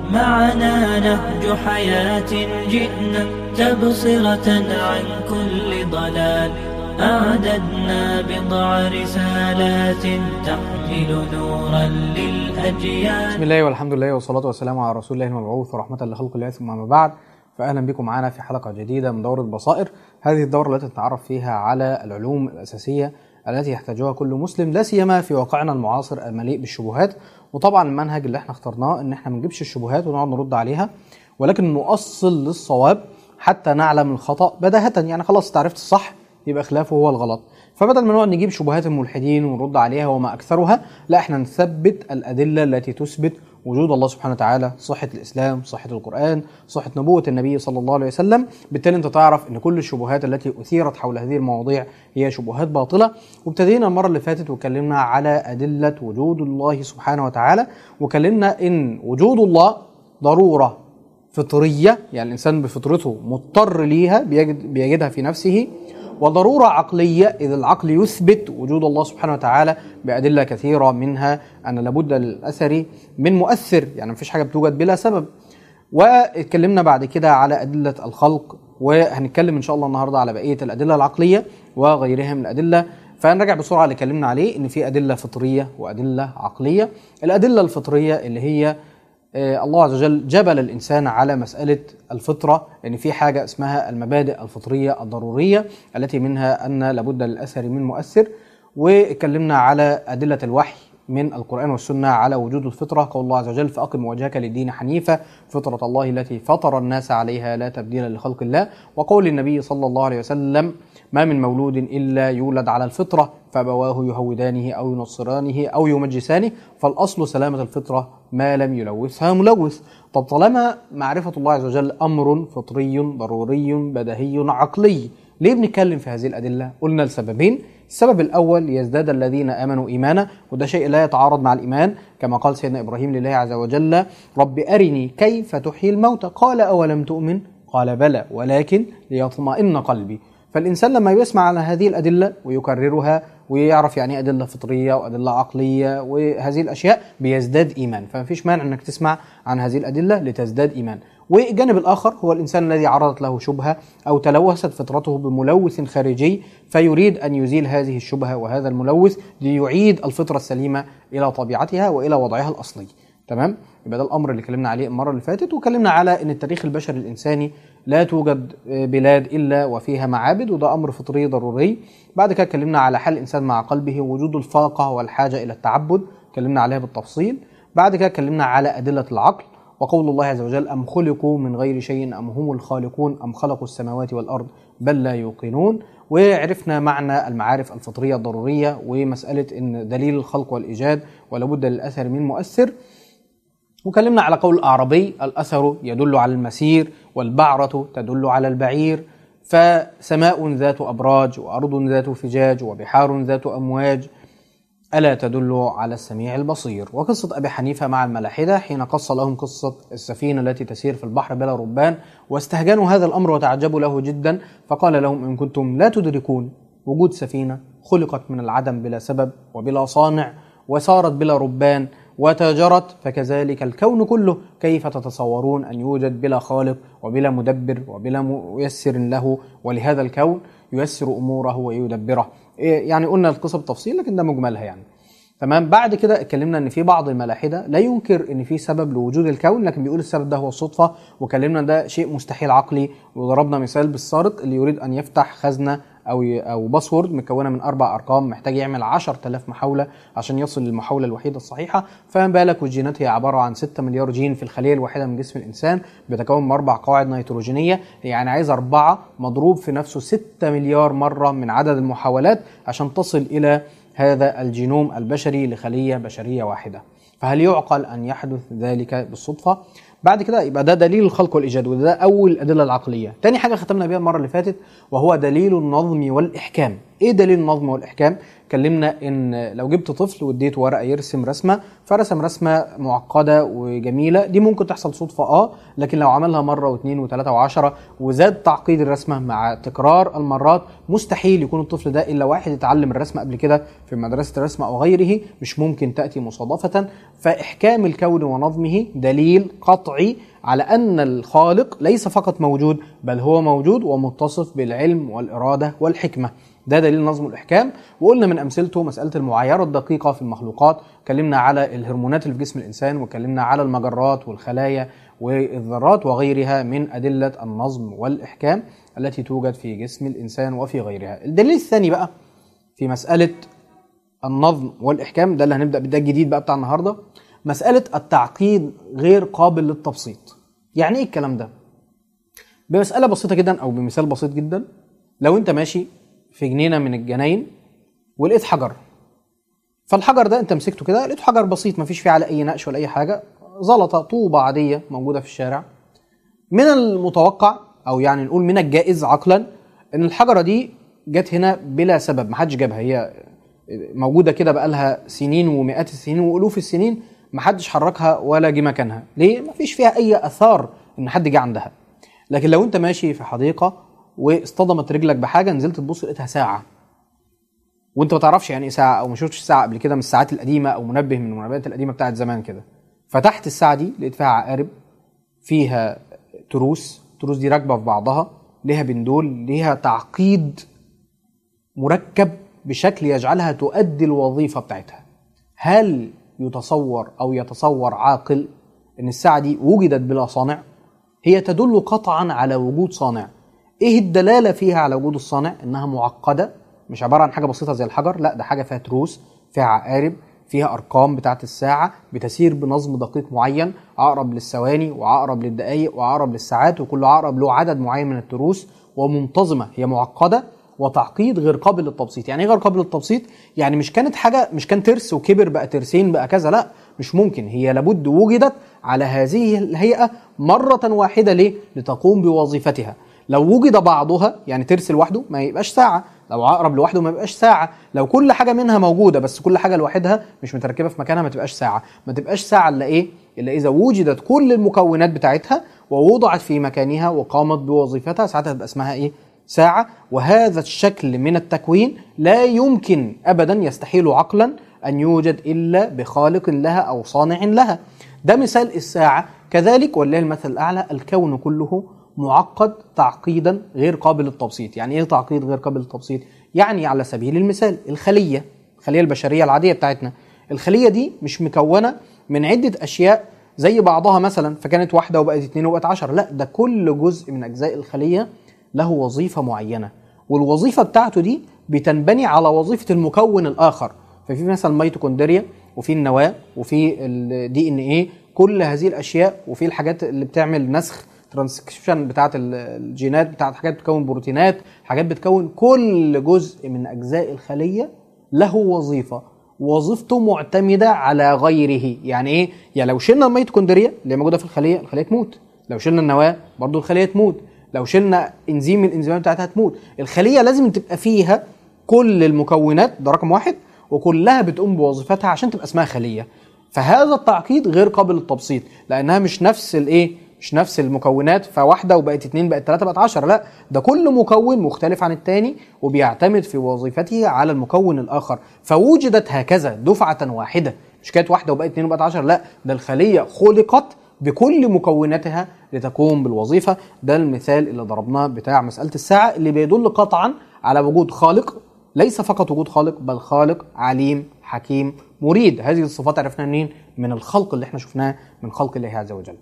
معنا نهج حياة جئنا تبصرة عن كل ضلال أعددنا بضع رسالات تحمل نورا للأجيال بسم الله والحمد لله والصلاة والسلام على رسول الله المبعوث ورحمة لخلق الله ثم أما بعد فأهلا بكم معنا في حلقة جديدة من دورة بصائر هذه الدورة التي نتعرف فيها على العلوم الأساسية التي يحتاجها كل مسلم لا سيما في واقعنا المعاصر المليء بالشبهات وطبعا المنهج اللي احنا اخترناه ان احنا ما نجيبش الشبهات ونقعد نرد عليها ولكن نؤصل للصواب حتى نعلم الخطأ بداهة يعني خلاص انت عرفت الصح يبقى خلافه هو الغلط فبدل ما نقعد نجيب شبهات الملحدين ونرد عليها وما اكثرها لا احنا نثبت الادله التي تثبت وجود الله سبحانه وتعالى صحة الإسلام صحة القرآن صحة نبوة النبي صلى الله عليه وسلم بالتالي أنت تعرف أن كل الشبهات التي أثيرت حول هذه المواضيع هي شبهات باطلة وابتدينا المرة اللي فاتت وكلمنا على أدلة وجود الله سبحانه وتعالى وكلمنا أن وجود الله ضرورة فطرية يعني الإنسان بفطرته مضطر ليها بيجد بيجدها في نفسه وضرورة عقلية إذ العقل يثبت وجود الله سبحانه وتعالى بأدلة كثيرة منها أن لابد للأثر من مؤثر يعني مفيش حاجة بتوجد بلا سبب واتكلمنا بعد كده على أدلة الخلق وهنتكلم إن شاء الله النهاردة على بقية الأدلة العقلية وغيرها من الأدلة فنرجع بسرعة اللي اتكلمنا عليه إن في أدلة فطرية وأدلة عقلية الأدلة الفطرية اللي هي الله عز وجل جبل الانسان على مساله الفطره ان في حاجه اسمها المبادئ الفطريه الضروريه التي منها ان لابد للاثر من مؤثر واتكلمنا على ادله الوحي من القرآن والسنة على وجود الفطرة قول الله عز وجل فأقم وجهك للدين حنيفة فطرة الله التي فطر الناس عليها لا تبديل لخلق الله وقول النبي صلى الله عليه وسلم ما من مولود إلا يولد على الفطرة فأبواه يهودانه أو ينصرانه أو يمجسانه فالأصل سلامة الفطرة ما لم يلوثها ملوث طب طالما معرفة الله عز وجل أمر فطري ضروري بدهي عقلي ليه بنتكلم في هذه الأدلة؟ قلنا لسببين السبب الأول يزداد الذين آمنوا إيمانا وده شيء لا يتعارض مع الإيمان كما قال سيدنا إبراهيم لله عز وجل رب أرني كيف تحيي الموتى قال أولم تؤمن قال بلى ولكن ليطمئن قلبي فالإنسان لما يسمع على هذه الأدلة ويكررها ويعرف يعني أدلة فطرية وأدلة عقلية وهذه الأشياء بيزداد إيمان فما فيش مانع أنك تسمع عن هذه الأدلة لتزداد إيمان والجانب الآخر هو الإنسان الذي عرضت له شبهة أو تلوثت فطرته بملوث خارجي فيريد أن يزيل هذه الشبهة وهذا الملوث ليعيد الفطرة السليمة إلى طبيعتها وإلى وضعها الأصلي تمام يبقى ده الامر اللي اتكلمنا عليه المره اللي فاتت وكلمنا على ان التاريخ البشري الانساني لا توجد بلاد الا وفيها معابد وده امر فطري ضروري بعد كده اتكلمنا على حال الانسان مع قلبه وجود الفاقه والحاجه الى التعبد اتكلمنا عليها بالتفصيل بعد كده اتكلمنا على ادله العقل وقول الله عز وجل أم خلقوا من غير شيء أم هم الخالقون أم خلقوا السماوات والأرض بل لا يوقنون وعرفنا معنى المعارف الفطرية الضرورية ومسألة أن دليل الخلق والإيجاد ولابد للأثر من مؤثر وكلمنا على قول الأعرابي الأثر يدل على المسير والبعرة تدل على البعير فسماء ذات أبراج وأرض ذات فجاج وبحار ذات أمواج ألا تدل على السميع البصير وقصة أبي حنيفة مع الملاحدة حين قص لهم قصة السفينة التي تسير في البحر بلا ربان واستهجنوا هذا الأمر وتعجبوا له جدا فقال لهم إن كنتم لا تدركون وجود سفينة خلقت من العدم بلا سبب وبلا صانع وصارت بلا ربان وتاجرت فكذلك الكون كله كيف تتصورون أن يوجد بلا خالق وبلا مدبر وبلا ميسر له ولهذا الكون ييسر أموره ويدبره يعني قلنا القصة بالتفصيل لكن ده مجملها يعني تمام بعد كده اتكلمنا ان في بعض الملاحده لا ينكر ان في سبب لوجود الكون لكن بيقول السبب ده هو الصدفه وكلمنا ده شيء مستحيل عقلي وضربنا مثال بالسارق اللي يريد ان يفتح خزنه او او باسورد مكونه من اربع ارقام محتاج يعمل 10000 محاوله عشان يصل للمحاوله الوحيده الصحيحه فما بالك والجينات هي عباره عن 6 مليار جين في الخليه الواحده من جسم الانسان بتتكون من اربع قواعد نيتروجينيه يعني عايز اربعه مضروب في نفسه 6 مليار مره من عدد المحاولات عشان تصل الى هذا الجينوم البشري لخليه بشريه واحده فهل يعقل ان يحدث ذلك بالصدفه بعد كده يبقى ده دليل الخلق والايجاد وده اول الادله العقليه تاني حاجه ختمنا بيها المره اللي فاتت وهو دليل النظم والاحكام ايه دليل النظم والاحكام اتكلمنا ان لو جبت طفل واديته ورقه يرسم رسمه فرسم رسمه معقده وجميله دي ممكن تحصل صدفه اه لكن لو عملها مره واثنين وثلاثه وعشرة وزاد تعقيد الرسمه مع تكرار المرات مستحيل يكون الطفل ده الا واحد اتعلم الرسم قبل كده في مدرسه الرسم او غيره مش ممكن تاتي مصادفه فاحكام الكون ونظمه دليل قطعي قطعي على أن الخالق ليس فقط موجود بل هو موجود ومتصف بالعلم والإرادة والحكمة ده دليل نظم الإحكام وقلنا من أمثلته مسألة المعايرة الدقيقة في المخلوقات اتكلمنا على الهرمونات اللي في جسم الإنسان واتكلمنا على المجرات والخلايا والذرات وغيرها من أدلة النظم والإحكام التي توجد في جسم الإنسان وفي غيرها الدليل الثاني بقى في مسألة النظم والإحكام ده اللي هنبدأ بده الجديد بقى بتاع النهاردة مسألة التعقيد غير قابل للتبسيط يعني إيه الكلام ده؟ بمسألة بسيطة جدا أو بمثال بسيط جدا لو أنت ماشي في جنينة من الجناين ولقيت حجر فالحجر ده أنت مسكته كده لقيته حجر بسيط مفيش فيه على أي نقش ولا أي حاجة زلطة طوبة عادية موجودة في الشارع من المتوقع أو يعني نقول من الجائز عقلا إن الحجرة دي جت هنا بلا سبب محدش جابها هي موجوده كده بقالها سنين ومئات السنين والوف السنين محدش حركها ولا جه مكانها ليه مفيش فيها اي اثار ان حد جه عندها لكن لو انت ماشي في حديقه واصطدمت رجلك بحاجه نزلت تبص لقيتها ساعه وانت ما تعرفش يعني ايه ساعه او ما شفتش ساعه قبل كده من الساعات القديمه او منبه من المنبهات القديمه بتاعت زمان كده فتحت الساعه دي لقيت فيها عقارب فيها تروس التروس دي راكبه في بعضها ليها بندول ليها تعقيد مركب بشكل يجعلها تؤدي الوظيفة بتاعتها هل يتصور أو يتصور عاقل أن الساعة دي وجدت بلا صانع هي تدل قطعا على وجود صانع إيه الدلالة فيها على وجود الصانع إنها معقدة مش عبارة عن حاجة بسيطة زي الحجر لا ده حاجة فيها تروس فيها عقارب فيها أرقام بتاعة الساعة بتسير بنظم دقيق معين أقرب للثواني وأقرب للدقايق وأقرب للساعات وكل عقرب له عدد معين من التروس ومنتظمة هي معقدة وتعقيد غير قابل للتبسيط يعني ايه غير قابل للتبسيط يعني مش كانت حاجه مش كان ترس وكبر بقى ترسين بقى كذا لا مش ممكن هي لابد وجدت على هذه الهيئه مره واحده ليه لتقوم بوظيفتها لو وجد بعضها يعني ترس لوحده ما يبقاش ساعه لو عقرب لوحده ما يبقاش ساعه لو كل حاجه منها موجوده بس كل حاجه لوحدها مش متركبه في مكانها ما تبقاش ساعه ما تبقاش ساعه الا ايه الا اذا وجدت كل المكونات بتاعتها ووضعت في مكانها وقامت بوظيفتها ساعتها تبقى اسمها ايه ساعة وهذا الشكل من التكوين لا يمكن أبدا يستحيل عقلا أن يوجد إلا بخالق لها أو صانع لها ده مثال الساعة كذلك ولله المثل الأعلى الكون كله معقد تعقيدا غير قابل للتبسيط يعني إيه تعقيد غير قابل للتبسيط يعني على سبيل المثال الخلية الخلية البشرية العادية بتاعتنا الخلية دي مش مكونة من عدة أشياء زي بعضها مثلا فكانت واحدة وبقت اتنين وبقت عشر لا ده كل جزء من أجزاء الخلية له وظيفة معينة والوظيفة بتاعته دي بتنبني على وظيفة المكون الآخر ففي مثلا ميتوكوندريا وفي النواة وفي الدي ان ايه كل هذه الاشياء وفي الحاجات اللي بتعمل نسخ ترانسكريبشن بتاعت الجينات بتاعت حاجات بتكون بروتينات حاجات بتكون كل جزء من اجزاء الخليه له وظيفه وظيفته معتمده على غيره يعني ايه يعني لو شلنا الميتوكوندريا اللي موجوده في الخليه الخليه تموت لو شلنا النواه برضو الخليه تموت لو شلنا انزيم من الانزيمات بتاعتها تموت الخليه لازم تبقى فيها كل المكونات ده رقم واحد وكلها بتقوم بوظيفتها عشان تبقى اسمها خليه فهذا التعقيد غير قابل للتبسيط لانها مش نفس الايه مش نفس المكونات فواحده وبقت اتنين بقت تلاته بقت عشرة لا ده كل مكون مختلف عن التاني وبيعتمد في وظيفته على المكون الاخر فوجدت هكذا دفعه واحده مش كانت واحده وبقت اتنين وبقت عشرة لا ده الخليه خلقت بكل مكوناتها لتقوم بالوظيفة ده المثال اللي ضربناه بتاع مسألة الساعة اللي بيدل قطعا على وجود خالق ليس فقط وجود خالق بل خالق عليم حكيم مريد هذه الصفات عرفنا منين من الخلق اللي احنا شفناه من خلق الله عز وجل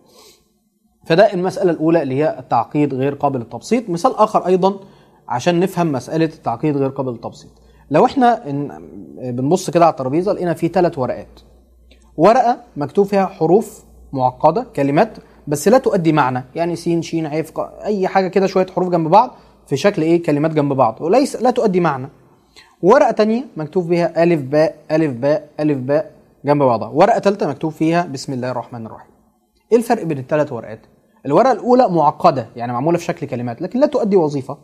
فده المسألة الأولى اللي هي التعقيد غير قابل للتبسيط مثال آخر أيضا عشان نفهم مسألة التعقيد غير قابل للتبسيط لو احنا بنبص كده على الترابيزة لقينا فيه ثلاث ورقات ورقة مكتوب فيها حروف معقدة كلمات بس لا تؤدي معنى يعني سين شين عيف اي حاجه كده شويه حروف جنب بعض في شكل ايه كلمات جنب بعض وليس لا تؤدي معنى ورقه تانية مكتوب فيها الف باء الف باء الف باء جنب بعضها ورقه ثالثه مكتوب فيها بسم الله الرحمن الرحيم ايه الفرق بين الثلاث ورقات الورقه الاولى معقده يعني معموله في شكل كلمات لكن لا تؤدي وظيفه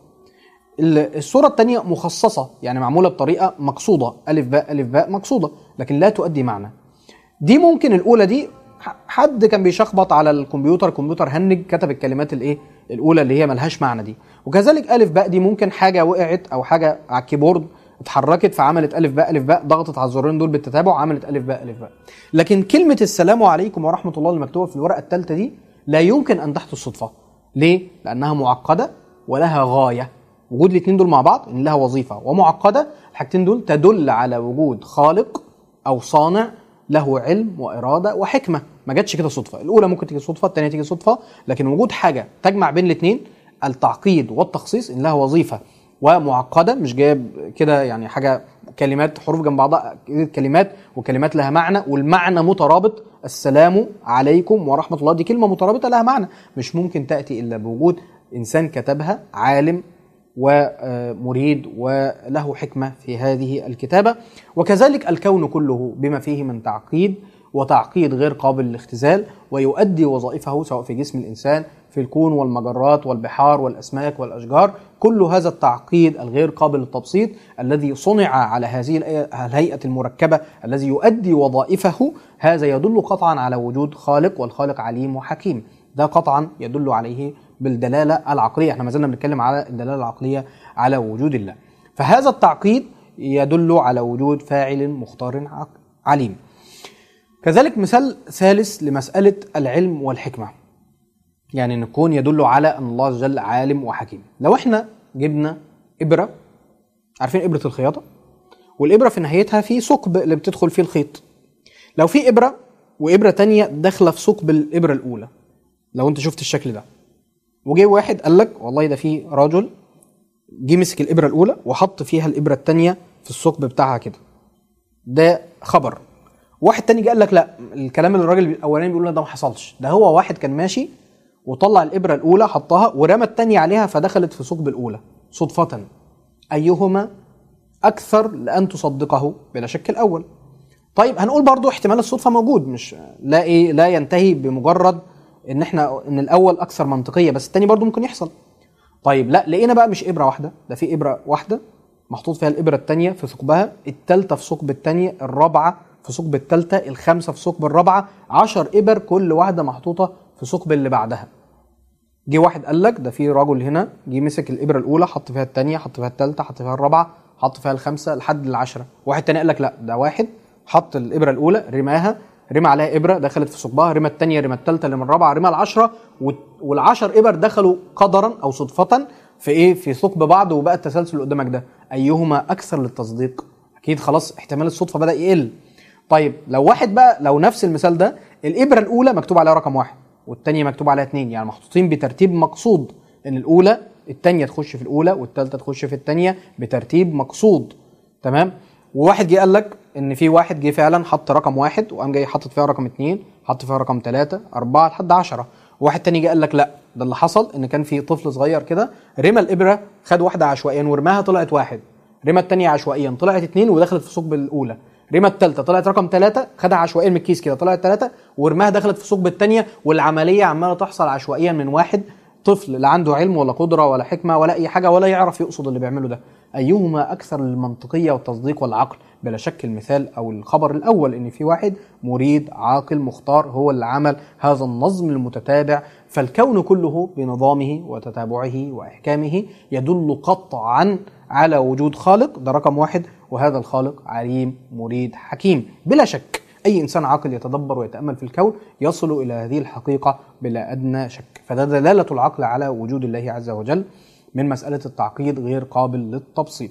الصوره الثانيه مخصصه يعني معموله بطريقه مقصوده الف باء الف باء مقصوده لكن لا تؤدي معنى دي ممكن الاولى دي حد كان بيشخبط على الكمبيوتر كمبيوتر هنج كتب الكلمات الايه الاولى اللي هي ملهاش معنى دي وكذلك الف باء دي ممكن حاجه وقعت او حاجه على الكيبورد اتحركت فعملت الف باء الف باء ضغطت على الزرارين دول بالتتابع وعملت الف باء الف باء لكن كلمه السلام عليكم ورحمه الله المكتوبه في الورقه الثالثه دي لا يمكن ان تحدث صدفه ليه لانها معقده ولها غايه وجود الاثنين دول مع بعض ان لها وظيفه ومعقده الحاجتين دول تدل على وجود خالق او صانع له علم واراده وحكمه ما جاتش كده صدفه الاولى ممكن تيجي صدفه الثانيه تيجي صدفه لكن وجود حاجه تجمع بين الاثنين التعقيد والتخصيص ان لها وظيفه ومعقده مش جايب كده يعني حاجه كلمات حروف جنب بعضها كلمات وكلمات لها معنى والمعنى مترابط السلام عليكم ورحمه الله دي كلمه مترابطه لها معنى مش ممكن تاتي الا بوجود انسان كتبها عالم ومريد وله حكمه في هذه الكتابه وكذلك الكون كله بما فيه من تعقيد وتعقيد غير قابل للاختزال ويؤدي وظائفه سواء في جسم الانسان في الكون والمجرات والبحار والاسماك والاشجار كل هذا التعقيد الغير قابل للتبسيط الذي صنع على هذه الهيئه المركبه الذي يؤدي وظائفه هذا يدل قطعا على وجود خالق والخالق عليم وحكيم ده قطعا يدل عليه بالدلاله العقليه احنا ما زلنا بنتكلم على الدلاله العقليه على وجود الله فهذا التعقيد يدل على وجود فاعل مختار عليم كذلك مثال ثالث لمسألة العلم والحكمة يعني نكون يدل على أن الله عز وجل عالم وحكيم لو احنا جبنا إبرة عارفين إبرة الخياطة والإبرة في نهايتها في ثقب اللي بتدخل فيه الخيط لو في إبرة وإبرة تانية داخلة في ثقب الإبرة الأولى لو أنت شفت الشكل ده وجه واحد قال لك والله ده في رجل جه مسك الإبرة الأولى وحط فيها الإبرة التانية في الثقب بتاعها كده ده خبر واحد تاني جه قال لك لا الكلام اللي الراجل الاولاني بيقول ده ما حصلش ده هو واحد كان ماشي وطلع الابره الاولى حطها ورمى الثانيه عليها فدخلت في ثقب الاولى صدفه ايهما اكثر لان تصدقه بلا شك الاول طيب هنقول برضو احتمال الصدفه موجود مش لا ايه لا ينتهي بمجرد ان احنا ان الاول اكثر منطقيه بس الثاني برضو ممكن يحصل طيب لا لقينا بقى مش ابره واحده ده في ابره واحده محطوط فيها الابره الثانيه في ثقبها الثالثه في ثقب الثانيه الرابعه في ثقب الثالثه الخامسه في ثقب الرابعه 10 ابر كل واحده محطوطه في ثقب اللي بعدها جه واحد قال لك ده في رجل هنا جه مسك الابره الاولى حط فيها الثانيه حط فيها الثالثه حط فيها الرابعه حط فيها الخامسه لحد العشره واحد تاني قال لك لا ده واحد حط الابره الاولى رماها رمى عليها ابره دخلت في ثقبها رمى الثانيه رمى الثالثه رمى الرابعه رمى العشره والعشر ابر دخلوا قدرا او صدفه في ايه في ثقب بعض وبقى التسلسل اللي قدامك ده ايهما اكثر للتصديق اكيد خلاص احتمال الصدفه بدا يقل طيب لو واحد بقى لو نفس المثال ده الابره الاولى مكتوب عليها رقم واحد والثانيه مكتوب عليها اثنين يعني محطوطين بترتيب مقصود ان الاولى الثانيه تخش في الاولى والثالثه تخش في الثانيه بترتيب مقصود تمام وواحد جه قال لك ان في واحد جه فعلا حط رقم واحد وقام جاي حاطط فيها رقم اثنين حط فيها رقم ثلاثه اربعه لحد 10 واحد تاني جه قال لك لا ده اللي حصل ان كان في طفل صغير كده رمى الابره خد واحده عشوائيا ورماها طلعت واحد رمى الثانيه عشوائيا طلعت اثنين ودخلت في ثقب الاولى رمى الثالثه طلعت رقم ثلاثه خدها عشوائيا من الكيس كده طلعت ثلاثه ورماها دخلت في ثقب الثانيه والعمليه عماله تحصل عشوائيا من واحد طفل لا عنده علم ولا قدره ولا حكمه ولا اي حاجه ولا يعرف يقصد اللي بيعمله ده ايهما اكثر للمنطقيه والتصديق والعقل بلا شك المثال او الخبر الاول ان في واحد مريد عاقل مختار هو اللي عمل هذا النظم المتتابع فالكون كله بنظامه وتتابعه واحكامه يدل قطعا على وجود خالق ده رقم واحد وهذا الخالق عليم مريد حكيم بلا شك أي إنسان عاقل يتدبر ويتأمل في الكون يصل إلى هذه الحقيقة بلا أدنى شك فده دلالة العقل على وجود الله عز وجل من مسألة التعقيد غير قابل للتبسيط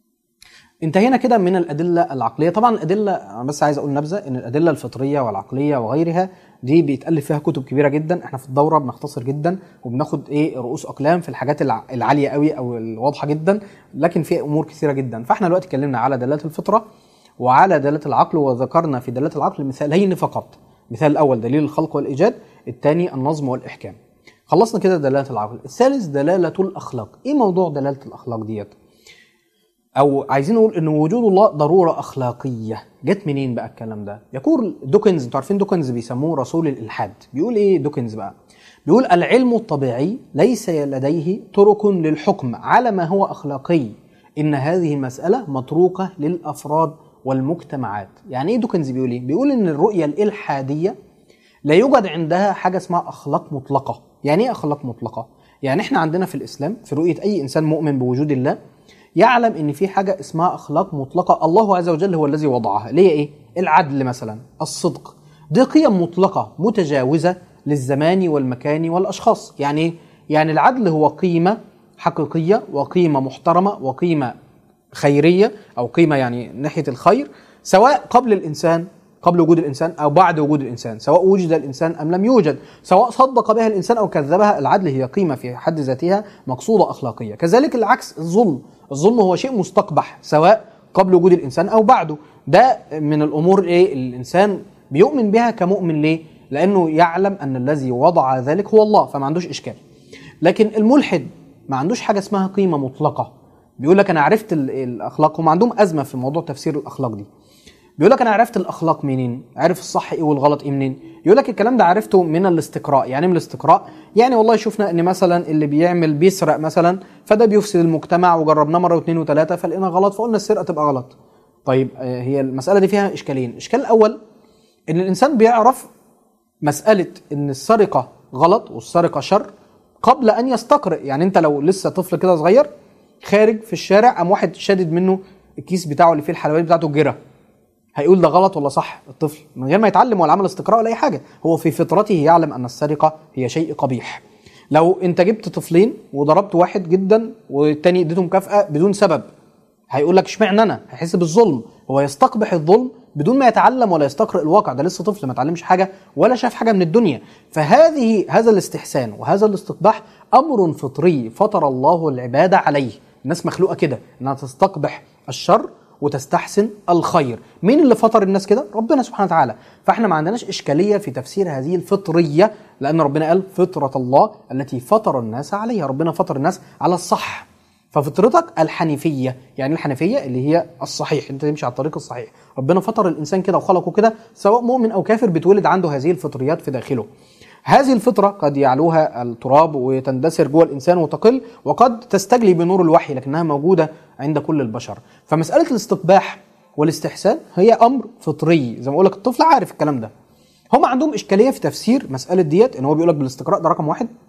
انتهينا كده من الأدلة العقلية طبعا الأدلة أنا بس عايز أقول نبذة إن الأدلة الفطرية والعقلية وغيرها دي بيتألف فيها كتب كبيرة جدا احنا في الدورة بنختصر جدا وبناخد ايه رؤوس أقلام في الحاجات العالية قوي أو الواضحة جدا لكن في أمور كثيرة جدا فاحنا دلوقتي اتكلمنا على دلالة الفطرة وعلى دلالة العقل وذكرنا في دلالة العقل مثالين فقط المثال الأول دليل الخلق والإيجاد الثاني النظم والإحكام خلصنا كده دلالة العقل الثالث دلالة الأخلاق إيه موضوع دلالة الأخلاق ديت او عايزين نقول ان وجود الله ضروره اخلاقيه جت منين بقى الكلام ده يقول دوكنز انتوا عارفين دوكنز بيسموه رسول الالحاد بيقول ايه دوكنز بقى بيقول العلم الطبيعي ليس لديه طرق للحكم على ما هو اخلاقي ان هذه المساله متروكه للافراد والمجتمعات يعني ايه دوكنز بيقول ايه بيقول ان الرؤيه الالحاديه لا يوجد عندها حاجه اسمها اخلاق مطلقه يعني ايه اخلاق مطلقه يعني احنا عندنا في الاسلام في رؤيه اي انسان مؤمن بوجود الله يعلم ان في حاجه اسمها اخلاق مطلقه الله عز وجل هو الذي وضعها اللي هي ايه العدل مثلا الصدق دي قيم مطلقه متجاوزه للزمان والمكان والاشخاص يعني إيه؟ يعني العدل هو قيمه حقيقيه وقيمه محترمه وقيمه خيريه او قيمه يعني ناحيه الخير سواء قبل الانسان قبل وجود الانسان او بعد وجود الانسان سواء وجد الانسان ام لم يوجد سواء صدق بها الانسان او كذبها العدل هي قيمه في حد ذاتها مقصوده اخلاقيه كذلك العكس الظلم الظلم هو شيء مستقبح سواء قبل وجود الانسان او بعده ده من الامور ايه الانسان بيؤمن بها كمؤمن ليه لانه يعلم ان الذي وضع ذلك هو الله فما عندوش اشكال لكن الملحد ما عندوش حاجه اسمها قيمه مطلقه بيقول لك انا عرفت ال- الاخلاق هم عندهم ازمه في موضوع تفسير الاخلاق دي بيقول لك انا عرفت الاخلاق منين عارف الصح ايه والغلط ايه منين يقول لك الكلام ده عرفته من الاستقراء يعني إيه من الاستقراء يعني والله شفنا ان مثلا اللي بيعمل بيسرق مثلا فده بيفسد المجتمع وجربناه مره واثنين وثلاثه فلقينا غلط فقلنا السرقه تبقى غلط طيب آه، هي المساله دي فيها اشكالين الاشكال الاول ان الانسان بيعرف مساله ان السرقه غلط والسرقه شر قبل ان يستقرئ يعني انت لو لسه طفل كده صغير خارج في الشارع قام واحد شادد منه الكيس بتاعه اللي فيه الحلويات بتاعته جرة هيقول ده غلط ولا صح الطفل من غير ما يتعلم ولا عمل استقراء ولا اي حاجه هو في فطرته يعلم ان السرقه هي شيء قبيح لو انت جبت طفلين وضربت واحد جدا والتاني اديته مكافاه بدون سبب هيقول لك اشمعنى انا هيحس بالظلم هو يستقبح الظلم بدون ما يتعلم ولا يستقرئ الواقع ده لسه طفل ما اتعلمش حاجه ولا شاف حاجه من الدنيا فهذه هذا الاستحسان وهذا الاستقباح امر فطري فطر الله العباد عليه الناس مخلوقه كده انها تستقبح الشر وتستحسن الخير مين اللي فطر الناس كده ربنا سبحانه وتعالى فاحنا ما عندناش اشكاليه في تفسير هذه الفطريه لان ربنا قال فطره الله التي فطر الناس عليها ربنا فطر الناس على الصح ففطرتك الحنيفيه يعني الحنيفيه اللي هي الصحيح انت تمشي على الطريق الصحيح ربنا فطر الانسان كده وخلقه كده سواء مؤمن او كافر بيتولد عنده هذه الفطريات في داخله هذه الفطرة قد يعلوها التراب وتندثر جوه الإنسان وتقل وقد تستجلي بنور الوحي لكنها موجودة عند كل البشر فمسألة الاستقباح والاستحسان هي أمر فطري زي ما أقول لك الطفل عارف الكلام ده هم عندهم إشكالية في تفسير مسألة ديت إن هو بيقول لك بالاستقراء ده رقم واحد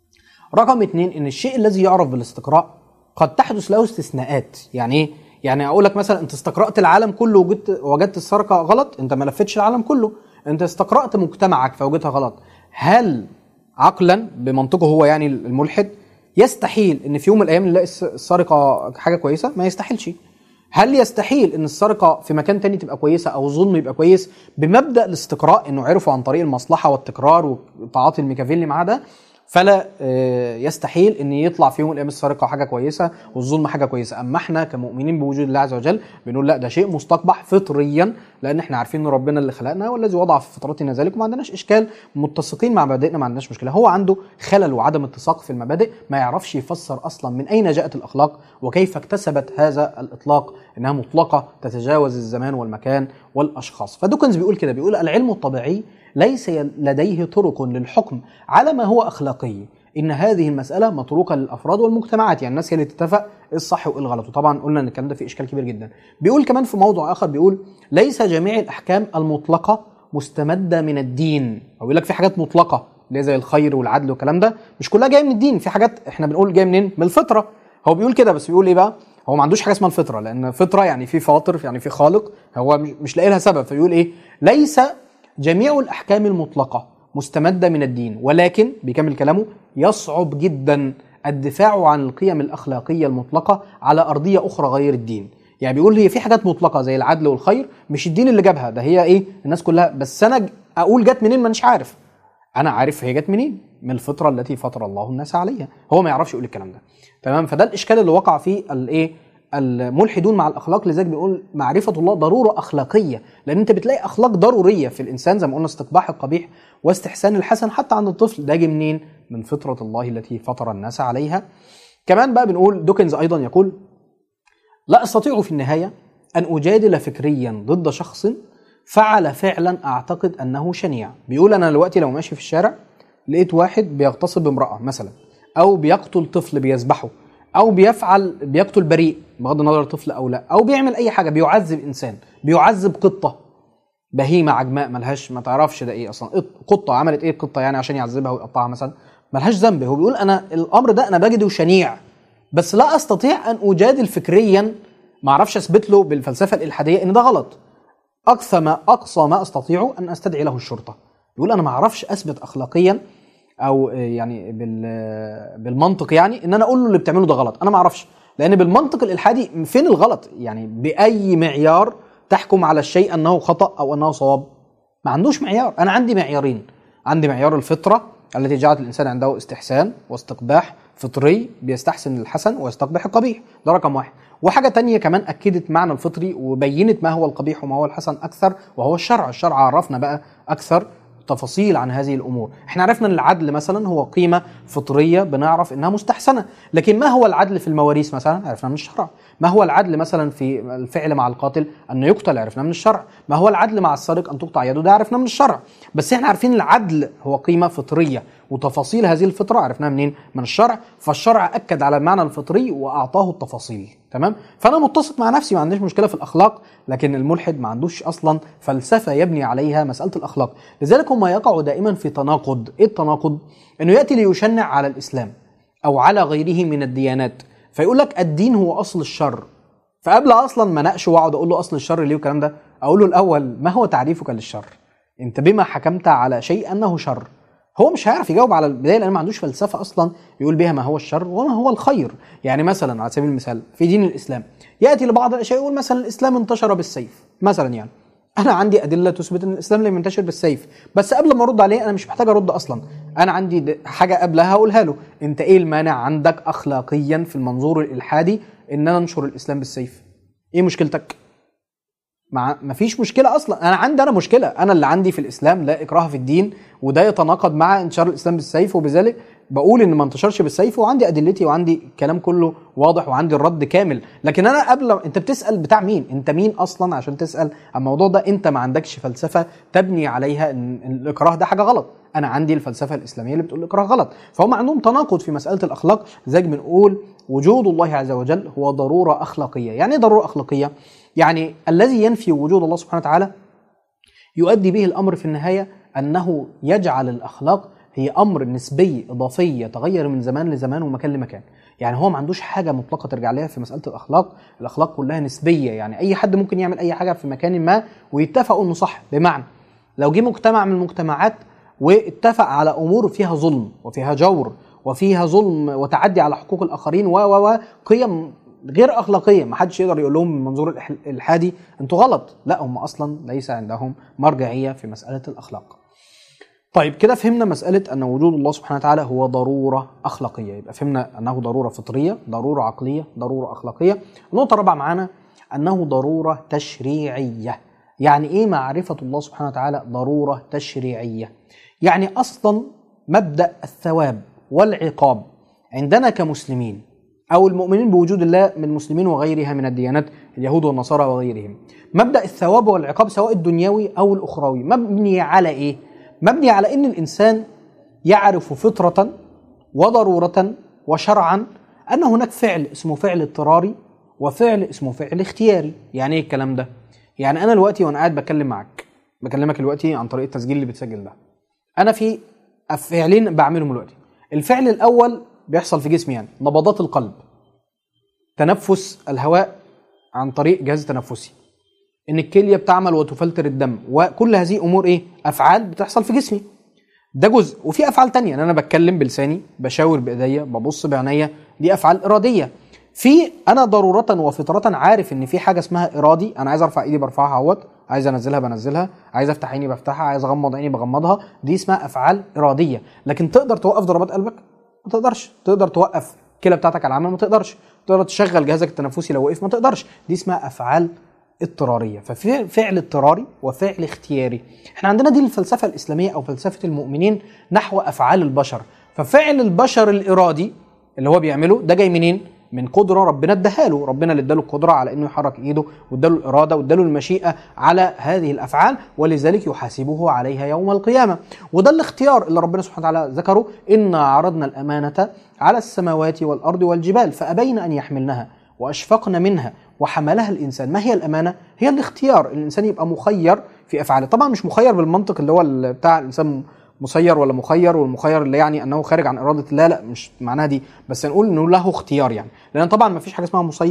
رقم اتنين ان الشيء الذي يعرف بالاستقراء قد تحدث له استثناءات يعني ايه يعني اقول لك مثلا انت استقرات العالم كله وجدت وجدت السرقه غلط انت ما لفتش العالم كله انت استقرات مجتمعك فوجدتها غلط هل عقلا بمنطقه هو يعني الملحد يستحيل ان في يوم من الايام نلاقي الس- السرقه حاجه كويسه ما يستحيلش هل يستحيل ان السرقه في مكان تاني تبقى كويسه او الظلم يبقى كويس بمبدا الاستقراء انه عرفوا عن طريق المصلحه والتكرار وتعاطي الميكافيلي معاه ده فلا آه، يستحيل ان يطلع في يوم من الايام السرقه حاجه كويسه والظلم حاجه كويسه اما احنا كمؤمنين بوجود الله عز وجل بنقول لا ده شيء مستقبح فطريا لان احنا عارفين ان ربنا اللي خلقنا والذي وضع في فطرتنا ذلك وما عندناش اشكال متسقين مع مبادئنا ما عندناش مشكله هو عنده خلل وعدم اتساق في المبادئ ما يعرفش يفسر اصلا من اين جاءت الاخلاق وكيف اكتسبت هذا الاطلاق انها مطلقه تتجاوز الزمان والمكان والاشخاص فدوكنز بيقول كده بيقول العلم الطبيعي ليس لديه طرق للحكم على ما هو اخلاقي ان هذه المساله متروكه للافراد والمجتمعات يعني الناس هي اللي تتفق ايه الصح وايه الغلط وطبعا قلنا ان الكلام ده فيه اشكال كبير جدا بيقول كمان في موضوع اخر بيقول ليس جميع الاحكام المطلقه مستمده من الدين او يقول لك في حاجات مطلقه اللي هي زي الخير والعدل والكلام ده مش كلها جايه من الدين في حاجات احنا بنقول جايه منين من الفطره هو بيقول كده بس بيقول ايه بقى هو ما عندوش حاجه اسمها الفطره لان فطره يعني في فاطر يعني في خالق هو مش- مش لاقي لها سبب فبيقول ايه ليس جميع الاحكام المطلقه مستمده من الدين ولكن بيكمل كلامه يصعب جدا الدفاع عن القيم الاخلاقيه المطلقه على ارضيه اخرى غير الدين يعني بيقول هي في حاجات مطلقه زي العدل والخير مش الدين اللي جابها ده هي ايه الناس كلها بس انا ج- اقول جت منين مانيش عارف انا عارف هي جت منين من الفطره التي فطر الله الناس عليها هو ما يعرفش يقول الكلام ده تمام فده الاشكال اللي وقع فيه الايه الملحدون مع الاخلاق لذلك بيقول معرفه الله ضروره اخلاقيه لان انت بتلاقي اخلاق ضروريه في الانسان زي ما قلنا استقباح القبيح واستحسان الحسن حتى عند الطفل ده جه منين من فطره الله التي فطر الناس عليها كمان بقى بنقول دوكنز ايضا يقول لا استطيع في النهايه ان اجادل فكريا ضد شخص فعل فعلا اعتقد انه شنيع بيقول انا دلوقتي لو ماشي في الشارع لقيت واحد بيغتصب امراه مثلا او بيقتل طفل بيذبحه او بيفعل بيقتل بريء بغض النظر طفل او لا او بيعمل اي حاجه بيعذب انسان بيعذب قطه بهيمه عجماء ملهاش ما تعرفش ده ايه اصلا قط- قطه عملت ايه القطه يعني عشان يعذبها ويقطعها مثلا ملهاش ذنب هو بيقول انا الامر ده انا بجده شنيع بس لا استطيع ان اجادل فكريا ما اعرفش اثبت له بالفلسفه الالحاديه ان ده غلط اقصى ما اقصى ما استطيع ان استدعي له الشرطه يقول انا ما اعرفش اثبت اخلاقيا او يعني بالمنطق يعني ان انا اقول له اللي بتعمله ده غلط انا ما اعرفش لان بالمنطق الالحادي فين الغلط يعني باي معيار تحكم على الشيء انه خطا او انه صواب ما عندوش معيار انا عندي معيارين عندي معيار الفطره التي جعلت الانسان عنده استحسان واستقباح فطري بيستحسن الحسن ويستقبح القبيح ده رقم واحد وحاجة تانية كمان أكدت معنى الفطري وبينت ما هو القبيح وما هو الحسن أكثر وهو الشرع الشرع عرفنا بقى أكثر تفاصيل عن هذه الامور احنا عرفنا ان العدل مثلا هو قيمه فطريه بنعرف انها مستحسنه لكن ما هو العدل في المواريث مثلا عرفنا من الشرع ما هو العدل مثلا في الفعل مع القاتل انه يقتل عرفنا من الشرع ما هو العدل مع السارق ان تقطع يده ده عرفنا من الشرع بس احنا عارفين العدل هو قيمه فطريه وتفاصيل هذه الفطره عرفناها منين من الشرع فالشرع اكد على المعنى الفطري واعطاه التفاصيل تمام فانا متسق مع نفسي ما عنديش مشكله في الاخلاق لكن الملحد ما عندوش اصلا فلسفه يبني عليها مساله الاخلاق لذلك هم يقعوا دائما في تناقض ايه التناقض انه ياتي ليشنع على الاسلام او على غيره من الديانات فيقول لك الدين هو اصل الشر فقبل اصلا ما ناقشه واقعد اقول له اصل الشر ليه والكلام ده اقول له الاول ما هو تعريفك للشر انت بما حكمت على شيء انه شر هو مش هيعرف يجاوب على البدايه لان ما عندوش فلسفه اصلا يقول بها ما هو الشر وما هو الخير يعني مثلا على سبيل المثال في دين الاسلام ياتي لبعض الاشياء يقول مثلا الاسلام انتشر بالسيف مثلا يعني انا عندي ادله تثبت ان الاسلام لم ينتشر بالسيف بس قبل ما ارد عليه انا مش محتاج ارد اصلا انا عندي حاجه قبلها هقولها له انت ايه المانع عندك اخلاقيا في المنظور الالحادي ان انا انشر الاسلام بالسيف ايه مشكلتك مع ما فيش مشكله اصلا انا عندي انا مشكله انا اللي عندي في الاسلام لا اكراه في الدين وده يتناقض مع انتشار الاسلام بالسيف وبذلك بقول ان ما انتشرش بالسيف وعندي ادلتي وعندي الكلام كله واضح وعندي الرد كامل لكن انا قبل انت بتسال بتاع مين انت مين اصلا عشان تسال الموضوع ده انت ما عندكش فلسفه تبني عليها ان الاكراه ده حاجه غلط انا عندي الفلسفه الاسلاميه اللي بتقول الاكراه غلط فهم عندهم تناقض في مساله الاخلاق زي بنقول وجود الله عز وجل هو ضروره اخلاقيه يعني ايه ضروره اخلاقيه يعني الذي ينفي وجود الله سبحانه وتعالى يؤدي به الامر في النهايه انه يجعل الاخلاق هي امر نسبي اضافي يتغير من زمان لزمان ومكان لمكان يعني هو ما عندوش حاجه مطلقه ترجع لها في مساله الاخلاق الاخلاق كلها نسبيه يعني اي حد ممكن يعمل اي حاجه في مكان ما ويتفقوا انه صح بمعنى لو جه مجتمع من المجتمعات واتفق على امور فيها ظلم وفيها جور وفيها ظلم وتعدي على حقوق الاخرين و و قيم غير اخلاقيه ما حدش يقدر يقول لهم من منظور الحادي انتوا غلط لا هم اصلا ليس عندهم مرجعيه في مساله الاخلاق طيب كده فهمنا مسألة أن وجود الله سبحانه وتعالى هو ضرورة أخلاقية يبقى فهمنا أنه ضرورة فطرية ضرورة عقلية ضرورة أخلاقية النقطة الرابعة معانا أنه ضرورة تشريعية يعني إيه معرفة الله سبحانه وتعالى ضرورة تشريعية يعني أصلا مبدأ الثواب والعقاب عندنا كمسلمين أو المؤمنين بوجود الله من المسلمين وغيرها من الديانات اليهود والنصارى وغيرهم مبدأ الثواب والعقاب سواء الدنيوي أو الأخروي مبني على إيه؟ مبني على ان الانسان يعرف فطره وضروره وشرعا ان هناك فعل اسمه فعل اضطراري وفعل اسمه فعل اختياري يعني ايه الكلام ده يعني انا دلوقتي وانا قاعد بكلم معاك بكلمك دلوقتي عن طريق التسجيل اللي بتسجل ده انا في فعلين بعملهم دلوقتي الفعل الاول بيحصل في جسمي يعني نبضات القلب تنفس الهواء عن طريق جهاز تنفسي ان الكليه بتعمل وتفلتر الدم وكل هذه امور ايه افعال بتحصل في جسمي ده جزء وفي افعال تانية ان انا بتكلم بلساني بشاور بايديا ببص بعينيا دي افعال اراديه في انا ضروره وفطره عارف ان في حاجه اسمها ارادي انا عايز ارفع ايدي برفعها اهوت عايز انزلها بنزلها عايز افتح عيني بفتحها عايز اغمض عيني بغمضها دي اسمها افعال اراديه لكن تقدر توقف ضربات قلبك ما تقدرش تقدر توقف الكلى بتاعتك على العمل ما تقدرش تقدر تشغل جهازك التنفسي لو وقف ما تقدرش دي اسمها افعال اضطراريه ففي فعل اضطراري وفعل اختياري احنا عندنا دي الفلسفه الاسلاميه او فلسفه المؤمنين نحو افعال البشر ففعل البشر الارادي اللي هو بيعمله ده جاي منين من قدره ربنا اداها له ربنا اللي اداله القدره على انه يحرك ايده واداله الاراده واداله المشيئه على هذه الافعال ولذلك يحاسبه عليها يوم القيامه وده الاختيار اللي ربنا سبحانه وتعالى ذكره انا عرضنا الامانه على السماوات والارض والجبال فابين ان يحملنها واشفقن منها وحملها الانسان ما هي الامانه هي الاختيار الانسان يبقى مخير في افعاله طبعا مش مخير بالمنطق اللي هو بتاع الانسان مسير ولا مخير والمخير اللي يعني انه خارج عن اراده الله لا مش معناها دي بس نقول انه له اختيار يعني لان طبعا ما فيش حاجه اسمها مسير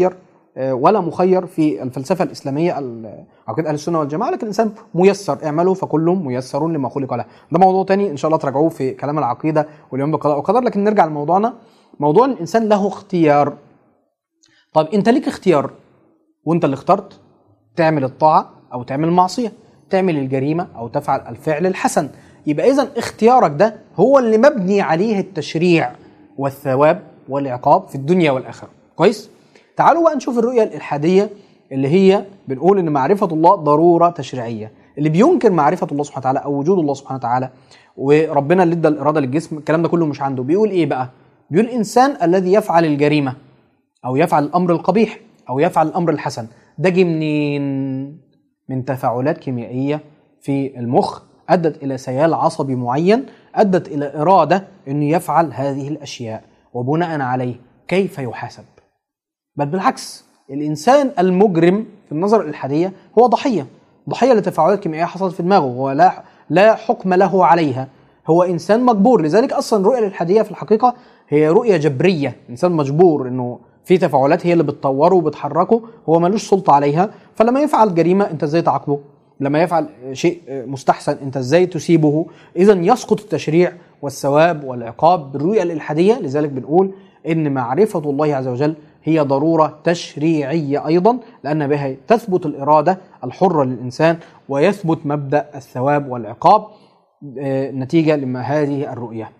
آه، ولا مخير في الفلسفه الاسلاميه ال- عقيده اهل السنه والجماعه لكن الانسان ميسر اعملوا فكل ميسر لما خلق له ده موضوع تاني ان شاء الله تراجعوه في كلام العقيده واليوم بالقضاء والقدر لكن نرجع لموضوعنا موضوع إن الانسان له اختيار طيب انت ليك اختيار وانت اللي اخترت تعمل الطاعه او تعمل المعصيه تعمل الجريمه او تفعل الفعل الحسن يبقى اذا اختيارك ده هو اللي مبني عليه التشريع والثواب والعقاب في الدنيا والاخره كويس تعالوا بقى نشوف الرؤيه الالحاديه اللي هي بنقول ان معرفه الله ضروره تشريعيه اللي بينكر معرفه الله سبحانه وتعالى او وجود الله سبحانه وتعالى وربنا اللي ادى الاراده للجسم الكلام ده كله مش عنده بيقول ايه بقى بيقول الانسان الذي يفعل الجريمه او يفعل الامر القبيح او يفعل الامر الحسن ده جه منين من تفاعلات كيميائيه في المخ ادت الى سيال عصبي معين ادت الى اراده انه يفعل هذه الاشياء وبناء عليه كيف يحاسب بل بالعكس الانسان المجرم في النظر الالحاديه هو ضحيه ضحيه لتفاعلات كيميائيه حصلت في دماغه هو لا لا حكم له عليها هو انسان مجبور لذلك اصلا الرؤيه الالحاديه في الحقيقه هي رؤيه جبريه انسان مجبور انه في تفاعلات هي اللي بتطوره وبتحركه هو ملوش سلطه عليها فلما يفعل جريمه انت ازاي تعاقبه لما يفعل شيء مستحسن انت ازاي تسيبه اذا يسقط التشريع والثواب والعقاب بالرؤيه الالحاديه لذلك بنقول ان معرفه الله عز وجل هي ضروره تشريعيه ايضا لان بها تثبت الاراده الحره للانسان ويثبت مبدا الثواب والعقاب آه، نتيجه لما هذه الرؤيه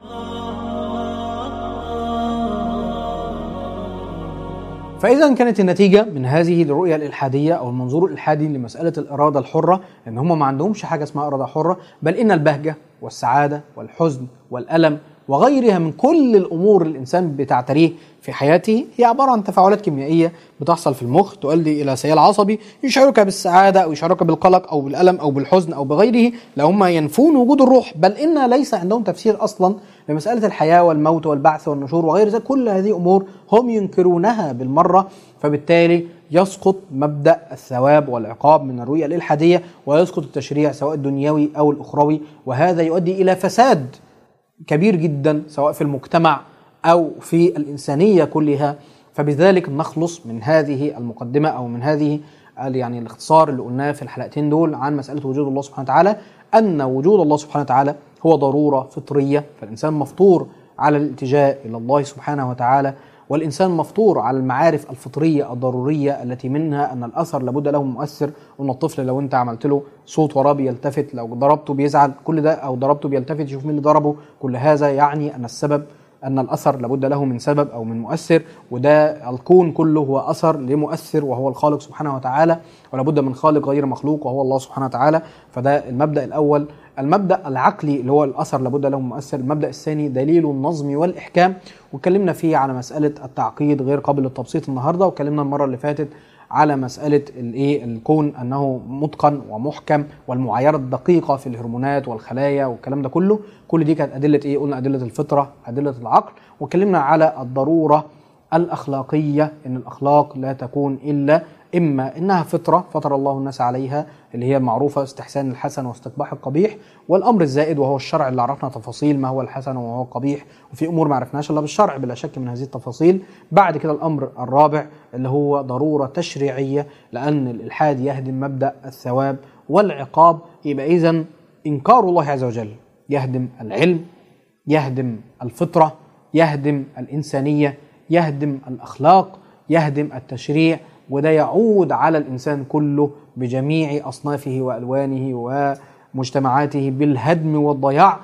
فإذا كانت النتيجة من هذه الرؤية الإلحادية أو المنظور الإلحادي لمسألة الإرادة الحرة إن هم ما عندهمش حاجة اسمها إرادة حرة بل إن البهجة والسعادة والحزن والألم وغيرها من كل الأمور اللي الإنسان بتعتريه في حياته هي عبارة عن تفاعلات كيميائية بتحصل في المخ تؤدي إلى سيال عصبي يشعرك بالسعادة أو يشعرك بالقلق أو بالألم أو بالحزن أو بغيره لهم ينفون وجود الروح بل إن ليس عندهم تفسير أصلا لمسألة الحياة والموت والبعث والنشور وغير ذلك كل هذه أمور هم ينكرونها بالمرة فبالتالي يسقط مبدأ الثواب والعقاب من الرؤية الإلحادية ويسقط التشريع سواء الدنيوي أو الأخروي وهذا يؤدي إلى فساد كبير جدا سواء في المجتمع أو في الإنسانية كلها فبذلك نخلص من هذه المقدمة أو من هذه ال- يعني الاختصار اللي قلناه في الحلقتين دول عن مسألة وجود الله سبحانه وتعالى أن وجود الله سبحانه وتعالى هو ضرورة فطرية فالإنسان مفطور على الالتجاء إلى الله سبحانه وتعالى والإنسان مفطور على المعارف الفطرية الضرورية التي منها أن الأثر لابد له من مؤثر وأن الطفل لو أنت عملت له صوت وراه بيلتفت لو ضربته بيزعل كل ده أو ضربته بيلتفت يشوف مين اللي ضربه كل هذا يعني أن السبب أن الأثر لابد له من سبب أو من مؤثر وده الكون كله هو أثر لمؤثر وهو الخالق سبحانه وتعالى ولابد من خالق غير مخلوق وهو الله سبحانه وتعالى فده المبدأ الأول المبدأ العقلي اللي هو الأثر لابد له من مؤثر المبدأ الثاني دليل النظم والإحكام واتكلمنا فيه على مسألة التعقيد غير قابل للتبسيط النهاردة واتكلمنا المرة اللي فاتت على مسألة الإيه الكون أنه متقن ومحكم والمعايرة الدقيقة في الهرمونات والخلايا والكلام ده كله كل دي كانت أدلة إيه قلنا أدلة الفطرة أدلة العقل واتكلمنا على الضرورة الأخلاقية إن الأخلاق لا تكون إلا إما إنها فطرة فطر الله الناس عليها اللي هي معروفة استحسان الحسن واستقباح القبيح والأمر الزائد وهو الشرع اللي عرفنا تفاصيل ما هو الحسن وما هو القبيح وفي أمور ما عرفناش إلا بالشرع بلا شك من هذه التفاصيل بعد كده الأمر الرابع اللي هو ضرورة تشريعية لأن الإلحاد يهدم مبدأ الثواب والعقاب يبقى إذا إنكار الله عز وجل يهدم العلم يهدم الفطرة يهدم الإنسانية يهدم الأخلاق يهدم التشريع وده يعود على الإنسان كله بجميع أصنافه وألوانه ومجتمعاته بالهدم والضياع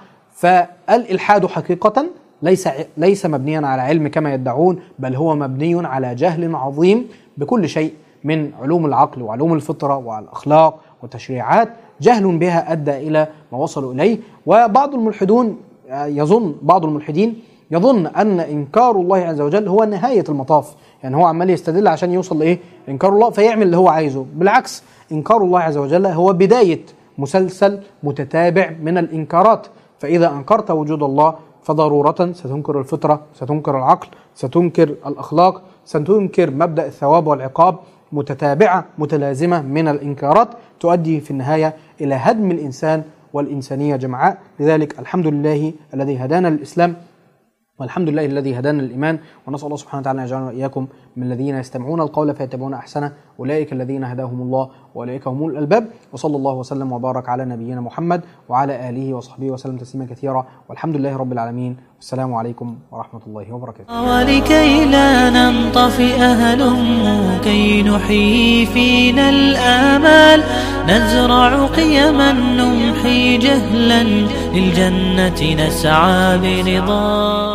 فالإلحاد حقيقة ليس ليس مبنيا على علم كما يدعون بل هو مبني على جهل عظيم بكل شيء من علوم العقل وعلوم الفطرة والأخلاق والتشريعات جهل بها أدى إلى ما وصلوا إليه وبعض الملحدون يظن بعض الملحدين يظن ان انكار الله عز وجل هو نهايه المطاف يعني هو عمال يستدل عشان يوصل لايه انكار الله فيعمل اللي هو عايزه بالعكس انكار الله عز وجل هو بدايه مسلسل متتابع من الانكارات فاذا انكرت وجود الله فضروره ستنكر الفطره ستنكر العقل ستنكر الاخلاق ستنكر مبدا الثواب والعقاب متتابعه متلازمه من الانكارات تؤدي في النهايه الى هدم الانسان والإنسانية جمعاء لذلك الحمد لله الذي هدانا للإسلام والحمد لله الذي هدانا الإيمان ونسأل الله سبحانه وتعالى أن يجعلنا وإياكم من الذين يستمعون القول فيتبعون أحسنه أولئك الذين هداهم الله وأولئك هم الألباب وصلى الله وسلم وبارك على نبينا محمد وعلى آله وصحبه وسلم تسليما كثيرا والحمد لله رب العالمين والسلام عليكم ورحمة الله وبركاته ولكي لا ننطفئ هلم كي نحيي فينا الآمال نزرع قيما نمحي جهلا للجنة نسعى برضا